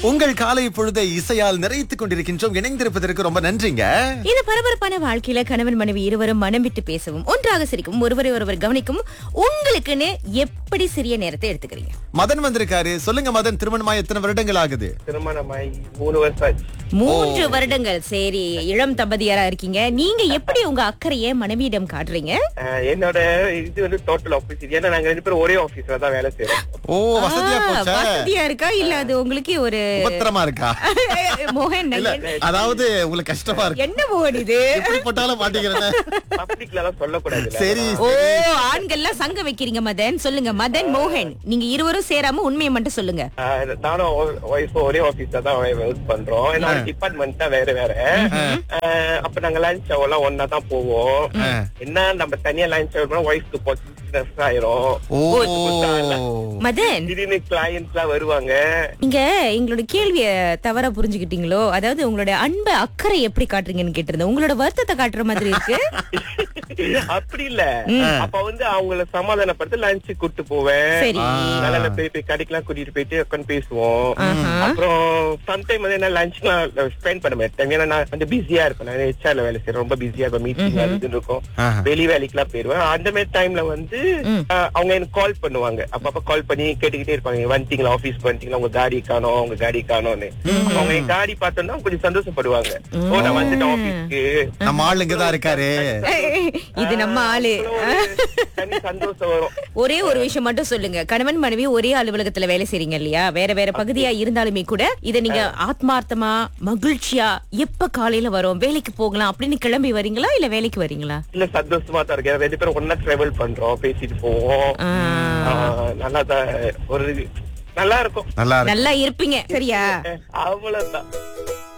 உங்கள் காலை பொழுதை இசையால் நிறைத்துக் கொண்டிருக்கின்றோம் இணைந்திருப்பதற்கு ரொம்ப நன்றிங்க இந்த பரபரப்பான வாழ்க்கையில கணவன் மனைவி இருவரும் மனம் விட்டு பேசவும் ஒன்றாக சிரிக்கும் ஒருவரை ஒருவர் கவனிக்கும் உங்களுக்குன்னு எப்படி சிறிய நேரத்தை எடுத்துக்கிறீங்க மதன் வந்திருக்காரு சொல்லுங்க மதன் திருமணமாய் எத்தனை வருடங்கள் ஆகுது திருமணமாய் மூணு வருஷம் ஆச்சு மூன்று வருடங்கள் சரி இளம் தம்பதியாரா இருக்கீங்க நீங்க எப்படி உங்க அக்கறைய மனைவியிடம் காட்டுறீங்க அஹ் என்னோட இது வந்து டோட்டல் ஆப்போசிட் ஏன்னா நாங்க ரெண்டு பேரும் ஒரே ஆபீஸ்ல தான் வேலை செய்யறோம் ஓ வசதியா ஆ, போச்சா வசதியா இருக்கா இல்ல அது உங்களுக்கு ஒரு உபத்திரமா இருக்கா மோகன் இல்ல என்ன- அதாவது உங்களுக்கு கஷ்டமா இருக்கு என்ன மோகன் இது எப்படி போட்டாலும் மாட்டேங்கிறேன் பப்ளிக்ல எல்லாம் சொல்லக்கூடாது சரி ஓ ஆண்கள்லாம் சங்க வைக்கிறீங்க மதன் சொல்லுங்க மதன் மோகன் நீங்க இருவரும் சேராம உண்மையை மட்டும் சொல்லுங்க நானும் ஒய்ஃப் ஒரே ஆபீஸ்ல தான் ஒர்க் பண்றோம் என்னோட டிபார்ட்மெண்ட் தான் வேற வேற அஹ் அப்ப நாங்க லஞ்ச் எல்லாம் ஒன்னா தான் போவோம் என்ன நம்ம தனியா லஞ்ச் ஒய்ஃப்க்கு பொசிஷன் ஆயிரும் ஓ மதன் திடீர்னு கிளையன்ஸ் எல்லாம் வருவாங்க நீங்க எங்களோட கேள்விய தவறா புரிஞ்சுக்கிட்டீங்களோ அதாவது உங்களுடைய அன்பு அக்கறை எப்படி காட்டுறீங்கன்னு கேட்டிருந்தேன் உங்களோட வருத்தத்தை காட்டுற மாதிரி இருக்கு அப்படி இல்ல அப்ப வந்து அவங்கள சமாதானப்படுத்த லஞ்ச் கூட்டு போவேன் சரி நல்ல பெரிய பெரிய கடைக்கெல்லாம் கூட்டிட்டு போயிட்டு உட்காந்து பேசுவோம் அப்புறம் சம்டைம் வந்து என்ன லஞ்ச் ஸ்பெண்ட் பண்ண மாட்டேன் ஏன்னா நான் கொஞ்சம் பிஸியா இருப்பேன் நான் ஹெச்ஆர்ல வேலை செய்யறேன் ரொம்ப பிஸியா இருக்கும் மீட்டிங் அது இருக்கும் ஆஹா. வெளி வேலைக்கு எல்லாம் போயிருவேன் அந்த மாதிரி டைம்ல வந்து அஹ், அவங்க எனக்கு கால் பண்ணுவாங்க அப்பப்ப கால் பண்ணி கேட்டுக்கிட்டே இருப்பாங்க "நீங்க வந்துட்டீங்களா ஆபீஸ் வந்துட்டீங்களா உங்க காடி காணோம் உங்க காடி காணோம்னு அவங்க என் காடி பார்த்தோம்னா கொஞ்சம் சந்தோஷப்படுவாங்க ஓ நான் வந்துட்டேன் ஆபீஸ்க்கு நம்ம ஆளுங்க தான் இருக்காரு இது நம்ம ஆளு தனி சந்தோஷம் வரும் ஒரே ஒரு விஷயம் மட்டும் சொல்லுங்க கணவன் மனைவி ஒரே அலுவலகத்துல வேலை செய்றீங்க இல்லையா வேற வேற பகுதியா இருந்தாலுமே கூட இத நீங்க ஆத்மார்த்தமா மகிழ்ச்சியா எப்ப காலையில வரும் வேலைக்கு போகலாம் அப்படின்னு கிளம்பி வரீங்களா இல்ல வேலைக்கு வரீங்களா இல்ல சந்தோஷமா தான் இருக்கு ரெண்டு பேரும் ஒன்னா டிராவல் பண்றோம் பேசிட்டு போவோம் ஆ, ஆஹ் நல்லா தான் ஒரு நல்லா இருக்கும் நல்லா இருக்கு நல்லா இருப்பீங்க சரியா அவ்வளவுதான்